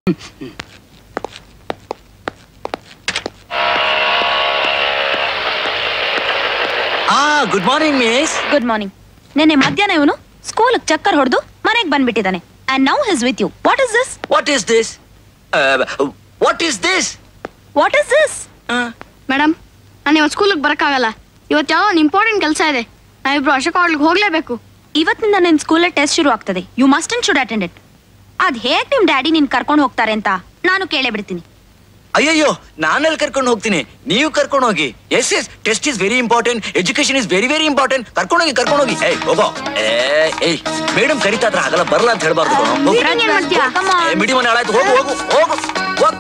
ಆ good morning miss good morning ನಿನ್ನೆ ಮಧ್ಯಾಹ್ನ ಇವನು ಸ್ಕೂಲ್ ಚಕ್ಕರ್ ಹೊಡೆದು ಮನೆಗೆ ಬಂದ್ಬಿಟ್ಟಿದ್ದಾನೆ and now he's with you what is this what is this what is this what is this madam ನಾನು ಇವತ್ತು ಸ್ಕೂಲಿಗೆ ಬರೋಕ್ಕಾಗಲ್ಲ ಇವತ್ತು ಯಾವ ಒಂದು ಇಂಪಾರ್ಟೆಂಟ್ ಕೆಲಸ ಇದೆ ನಾವಿಬ್ರು ಅಶೋಕ ಹೋಟ್ಲಿಗೆ ಹೋಗ್ಲೇಬೇಕು ಇವತ್ತಿನಿಂದ ನಿನ್ ಸ್ಕೂಲಲ್ಲಿ ಟೆಸ್ಟ್ ಶುರು ಆಗ್ತದೆ you must and should attend it ಅದ್ ಹೇಗ್ ನಿಮ್ ಡ್ಯಾಡಿ ನಿನ್ ಕರ್ಕೊಂಡು ಹೋಗ್ತಾರೆ ಅಂತ ನಾನು ಕೇಳೇ ಬಿಡ್ತೀನಿ ಅಯ್ಯಯ್ಯೋ ನಾನಲ್ಲಿ ಕರ್ಕೊಂಡು ಹೋಗ್ತೀನಿ ನೀವು ಕರ್ಕೊಂಡು ಹೋಗಿ yes yes test is very important education is very very important ಕರ್ಕೊಂಡು ಹೋಗಿ ಕರ್ಕೊಂಡು ಹೋಗಿ ಏಯ್ ಹೋಗೋ ಏ ಏಯ್ ಮೇಡಮ್ ಕರಿತಾ ಇದ್ರ ಆಗಲ್ಲ ಬರಲ್ಲ ಅಂತ ಹೇಳ್ಬಾರ್ದು ಕಣೋ. ಹೋಗು. ನೀನ್ ಏನ್ ಮಾಡ್ತೀಯಾ? Come on. ಏ, ಬಿಡಿ ಮನೆ ಹಾಳಾಯ್ತು ಹೋಗು ಹೋಗು ಹೋಗು ಹೋಗ್.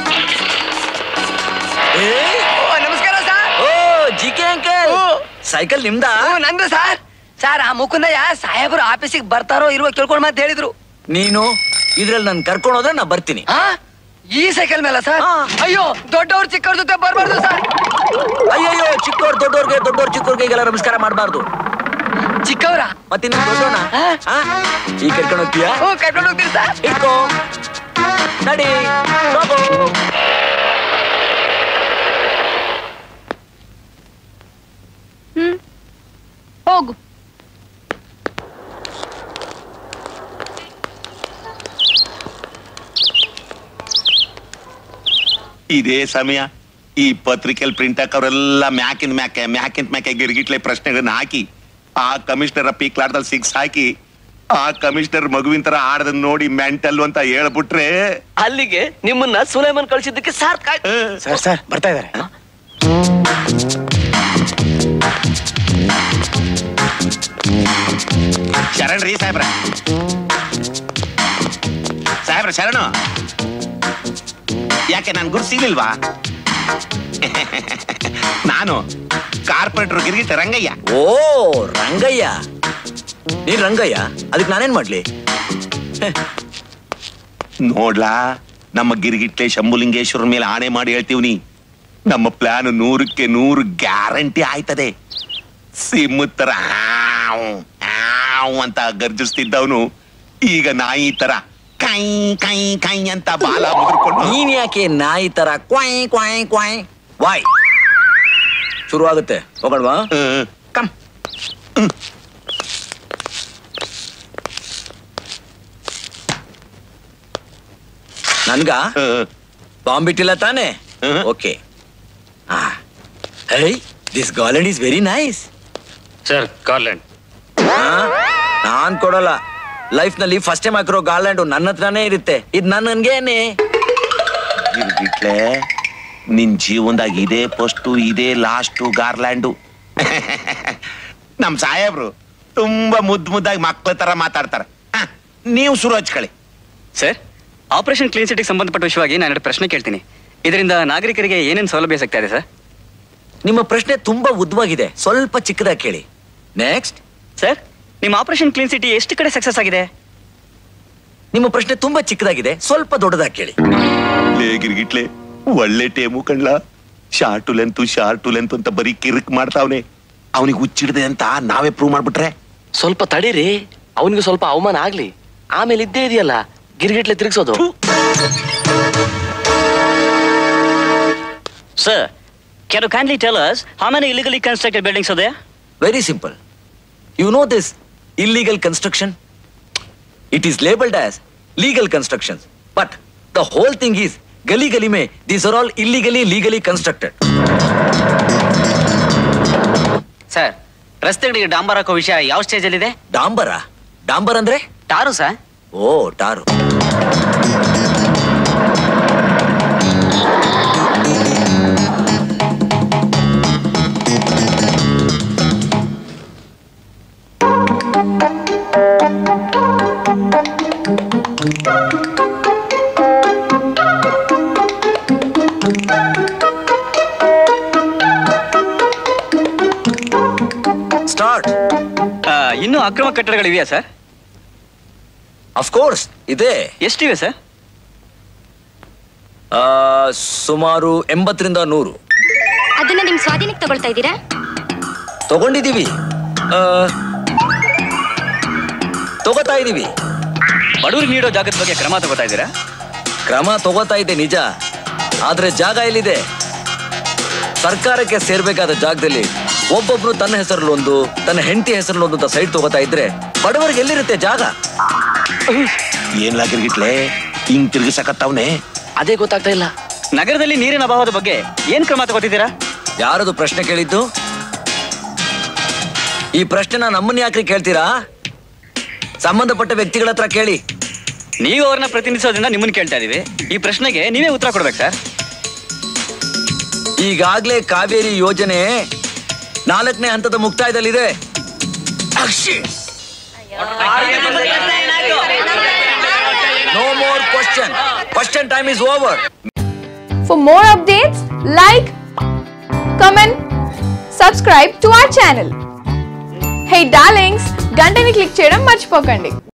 ಏ, ನಮಸ್ಕಾರ sir oh G K uncle cycle ನಿಮ್ದಾ ನಂದು ಸರ್ ಸರ್ ಆ ಮುಕುಂದಯ್ಯ ಸಾಹೇಬರು ಆಫೀಸಿಗೆ ಬರ್ತಾರೋ ಇರುವ ಕೇಳ್ಕೊಂಡ್ ಅಂತ ಹೇಳಿದ್ರು ನೀನು ಇದ್ರಲ್ಲಿ ನನ್ ಕರ್ಕೊಂಡು ಹೋದ್ರೆ ನಾ ಬರ್ತೀನಿ ಆ ಈ ಸೈಕಲ್ ಮೇಲೆ ಸರ್ ಹಾ. ಅಯ್ಯೋ ದೊಡ್ಡವ್ರ ಚಿಕ್ಕವ್ರ ಜೊತೆ ಬರ್ಬಾರ್ದು ಸರ್ ಅಯ್ಯಯ್ಯೋ ಚಿಕ್ಕವ್ರು ದೊಡ್ಡವ್ರಿಗೆ ದೊಡ್ಡವ್ರು ಚಿಕ್ಕವ್ರಿಗೆ ಈಗೆಲ್ಲ ನಮಸ್ಕಾರ ಮಾಡಬಾರ್ದು ಚಿಕ್ಕವ್ರ ಮತ್ತಿನ್ನ ದೊಡ್ಡೋಣ ಹಾ. ಈಗ ಕರ್ಕೊಂಡು ಹೋಗ್ತೀಯಾ ಹ್ಞೂ ಕರ್ಕೊಂಡು ಹೋಗ್ತೀರಿ ಸರ್ ಇಟ್ಕೋ ನಡಿ ಹೋಗು. ಹ್ಮ್ ಹೋಗು ಇದೇ ಸಮಯ ಈ ಪತ್ರಿಕೆಲ್ ಪ್ರಿಂಟ್ ಹಾಕೋರೆಲ್ಲ ಮ್ಯಾಕಿನ ಮ್ಯಾಕೆ ಮ್ಯಾಕಿನ ಮ್ಯಾಕೆ ಗಿರ್ಗಿಟ್ಲೆ ಪ್ರಶ್ನೆಗಳನ್ನ ಹಾಕಿ ಆ ಕಮಿಷನರ್ ಪೀಕ್ಲಾಡ್ದಲ್ಲಿ ಸಿಕ್ಸ್ ಹಾಕಿ ಆ ಕಮಿಷನರ್ ಮಗುವಿನ ತರ ಆಡದನ್ನ ನೋಡಿ ಮೆಂಟಲ್ ಅಂತ ಹೇಳ್ಬಿಟ್ರೆ ಅಲ್ಲಿಗೆ ನಿಮ್ಮನ್ನ ಸುಲೈಮನ್ ಕಳಿಸಿದ್ದಕ್ಕೆ ಸಾರ್ಥಕ ಆಯ್ತು. ಸರ್ ಸರ್ ಬರ್ತಾ ಇದಾರೆ ಶರಣ್ ರೀ ಸಾಹೇಬ್ರ ಸಾಹೇಬ್ರ ಶರಣು ಯಾಕೆ ನನ್ ಗುರು ಸಿಗ್ಲಿಲ್ವಾ ನಾನು ಕಾರ್ಪೊರೇಟರ್ ಗಿರ್ಗಿಟ್ ರಂಗಯ್ಯ ಓ ರಂಗಯ್ಯ ನೀನ್ ರಂಗಯ್ಯ ಅದಕ್ಕೆ ನಾನೇನ್ ಮಾಡ್ಲಿ ನೋಡ್ಲಾ ನಮ್ಮ ಗಿರಿಗಿಟ್ಲೆ ಶಂಭುಲಿಂಗೇಶ್ವರ ಮೇಲೆ ಆಣೆ ಮಾಡಿ ಹೇಳ್ತೀವ್ನಿ ನಮ್ಮ ಪ್ಲಾನ್ ನೂರಕ್ಕೆ ನೂರು ಗ್ಯಾರಂಟಿ ಆಯ್ತದೆ ಸಿಂಹ ತರ ಹಾವ್, ಹಾವ್ ಅಂತ ಗರ್ಜಿಸ್ತಿದ್ದವನು ಈಗ ನಾಯಿ ತರ ಕೈ ಕೈ ಕೈ ಅಂತ ಬಾಲ ಮುದ್ರಕೊಂಡು ನೀನ್ ಯಾಕೆ ನಾಯಿ ತರ ಕ್ವಾಯ್ ಕ್ವಾಯ್ ಕ್ವಾಯ್ ವಾಯ್ ಶುರು ಆಗುತ್ತೆ ಹೋಗೋಣವಾ ಹ್ಮ್. ಕಮ್ ನನ್ಗ ಹ್ಮ್. ಬಾಂಬ್ ಇಟ್ಟಿಲ್ಲ ತಾನೆ hmm. Okay hey this garland is very nice sir garland ನಾನ್ ಕೊಡಲ್ಲ ಲೈಫ್ ನಲ್ಲಿ ಫಸ್ಟ್ ಟೈಮ್ ಹಾಕಿರೋ ಗಾರ್ಲ್ಯಾಂಡ್ ನನ್ನ ಹತ್ರನೇ ಇರುತ್ತೆ ಇದ್ ನನ್ಗೇನೆ ಗಿರ್ಗಿಟ್ಲೆ ನಿನ್ ಜೀವನದಾಗ ಇದೇ ಫಸ್ಟು ಇದೇ ಲಾಸ್ಟು ಗಾರ್ಲ್ಯಾಂಡು ನಮ್ ಸಾಹೇಬ್ರು ತುಂಬಾ ಮುದ್ದು ಮುದ್ದಾಗಿ ಮಕ್ಳ ತರ ಮಾತಾಡ್ತಾರೆ ಹ, ನೀವು ಶುರು ಹಚ್ಕೊಳ್ಳಿ ಸರ್ ಆಪರೇಷನ್ ಕ್ಲೀನ್ ಸಿಟಿಗೆ ಸಂಬಂಧಪಟ್ಟ ವಿಷಯವಾಗಿ ನಾನು ಎರಡು ಪ್ರಶ್ನೆ ಕೇಳ್ತೀನಿ ಇದರಿಂದ ನಾಗರಿಕರಿಗೆ ಏನೇನು ಸೌಲಭ್ಯ ಸಿಗ್ತಾ ಇದೆ ಸರ್ ನಿಮ್ಮ ಪ್ರಶ್ನೆ ತುಂಬಾ ಉದ್ದವಾಗಿದೆ ಸ್ವಲ್ಪ ಚಿಕ್ಕದಾಗಿ ಕೇಳಿ ನೆಕ್ಸ್ಟ್ ಸರ್ ನಿಮ್ಮ ಆಪರೇಷನ್ ಕ್ಲೀನ್ ಸಿಟಿ ಎಷ್ಟು ಕಡೆ ಸಕ್ಸಸ್ ಆಗಿದೆ ನಿಮ್ಮ ಪ್ರಶ್ನೆ ತುಂಬಾ ಚಿಕ್ಕದಾಗಿದೆ ಸ್ವಲ್ಪ ದೊಡ್ಡದಾಗಿ ಕೇಳಿ ಲೇ ಗಿರ್ಗಿಟ್ಲೆ ಒಳ್ಳೆ ಟೇಮು ಕಣ್ಲ ಶಾರ್ಟು ಲೆಂತು ಶಾರ್ಟು ಲೆಂತು ಅಂತ ಬರೀ ಕಿರಿಕ್ ಮಾಡ್ತಾವ್ನೆ ಅವನಿಗೆ ಹುಚ್ಚಿಡ್ದೆ ಅಂತ ನಾವೇ ಪ್ರೂವ್ ಮಾಡ್ಬಿಟ್ರೆ ಸ್ವಲ್ಪ ತಡೀರಿ ಅವನಿಗೆ ಸ್ವಲ್ಪ ಅವಮಾನ ಆಗ್ಲಿ ಆಮೇಲೆ ಇದ್ದೇ ಇದೆಯಲ್ಲ ಗಿರ್ಗಿಟ್ಲೆ ತಿರುಗಿಸೋದು sir can you kindly tell us how many illegally constructed buildings ಇದೆ very simple you know this illegal construction it is labelled as legal construction but the whole thing is ಗಲಿ ಗಲಿ ಮೇ these are all illegally legally constructed sir ರಸ್ತೆಗಳಿಗೆ ಡಾಂಬರ್ ಹಾಕೋ ವಿಷಯ ಯಾವ ಸ್ಟೇಜಲ್ಲಿದೆ ಡಾಂಬರ ಡಾಂಬರ್ ಅಂದ್ರೆ tar sir oh tar start ಇನ್ನೂ ಅಕ್ರಮ ಕಟ್ಟಡಗಳಿವೆಯಾ ಸರ್ ಅಫ್ಕೋರ್ಸ್ ಇದೆ ಎಷ್ಟಿವೆ ಸರ್ ಆ, ಸುಮಾರು ಎಂಬತ್ತರಿಂದ ನೂರು ಅದನ್ನ ನಿಮ್ ಸ್ವಾಧೀನಕ್ಕೆ ತಗೊಳ್ತಾ ಇದ್ದೀರಾ ತಗೊಂಡಿದೀವಿ ಆ, ತಗೋತಾ ಇದೀವಿ ಬಡವರಿಗೆ ನೀಡೋ ಜಾಗದ ಬಗ್ಗೆ ಕ್ರಮ ತಗೋತಾ ಇದ್ದೀರಾ ಕ್ರಮ ತಗೋತಾ ಇದ್ದೆ ನಿಜ ಆದ್ರೆ ಜಾಗ ಎಲ್ಲಿದೆ ಸರ್ಕಾರಕ್ಕೆ ಸೇರ್ಬೇಕಾದ ಜಾಗದಲ್ಲಿ ಒಬ್ಬೊಬ್ರು ತನ್ನ ಹೆಸರಲ್ಲೊಂದು ತನ್ನ ಹೆಂಡತಿ ಹೆಸರಲ್ಲೊಂದು ಅಂತ ಸೈಟ್ ತಗೋತಾ ಇದ್ರೆ ಬಡವರಿಗೆ ಎಲ್ಲಿರುತ್ತೆ ಜಾಗ ಏನ್ಲಾ ಗಿರ್ಗಿಟ್ಲೆ ಹಿಂಗ್ ತಿರ್ಗಿಸಕತ್ತವ್ನೆ ಅದೇ ಗೊತ್ತಾಗ್ತಾ ಇಲ್ಲ ನಗರದಲ್ಲಿ ನೀರಿನ ಅಭಾವದ ಬಗ್ಗೆ ಏನ್ ಕ್ರಮ ತಗೋತಿದ್ದೀರಾ ಯಾರದು ಪ್ರಶ್ನೆ ಕೇಳಿದ್ದು ಈ ಪ್ರಶ್ನೆನ ನಮ್ಮನ್ನ ಯಾಕ್ರಿ ಕೇಳ್ತೀರಾ ಸಂಬಂಧಪಟ್ಟ ವ್ಯಕ್ತಿಗಳ ಹತ್ರ ಕೇಳಿ ನೀವು ಅವ್ರನ್ನ ಪ್ರತಿನಿಧಿಸೋದ್ರಿಂದ ನಿಮ್ಮನ್ನ ಕೇಳ್ತಾ ಇದೀವಿ ಈ ಪ್ರಶ್ನೆಗೆ ನೀವೇ ಉತ್ತರ ಕೊಡ್ಬೇಕು ಸರ್ ಈಗಾಗ್ಲೇ ಕಾವೇರಿ ಯೋಜನೆ ನಾಲ್ಕನೇ ಹಂತದ ಮುಕ್ತಾಯದಲ್ಲಿದೆ no more question question time is over For more updates, like, comment, subscribe to our channel. Hey darlings, గంటని click చేయడం మర్చిపోకండి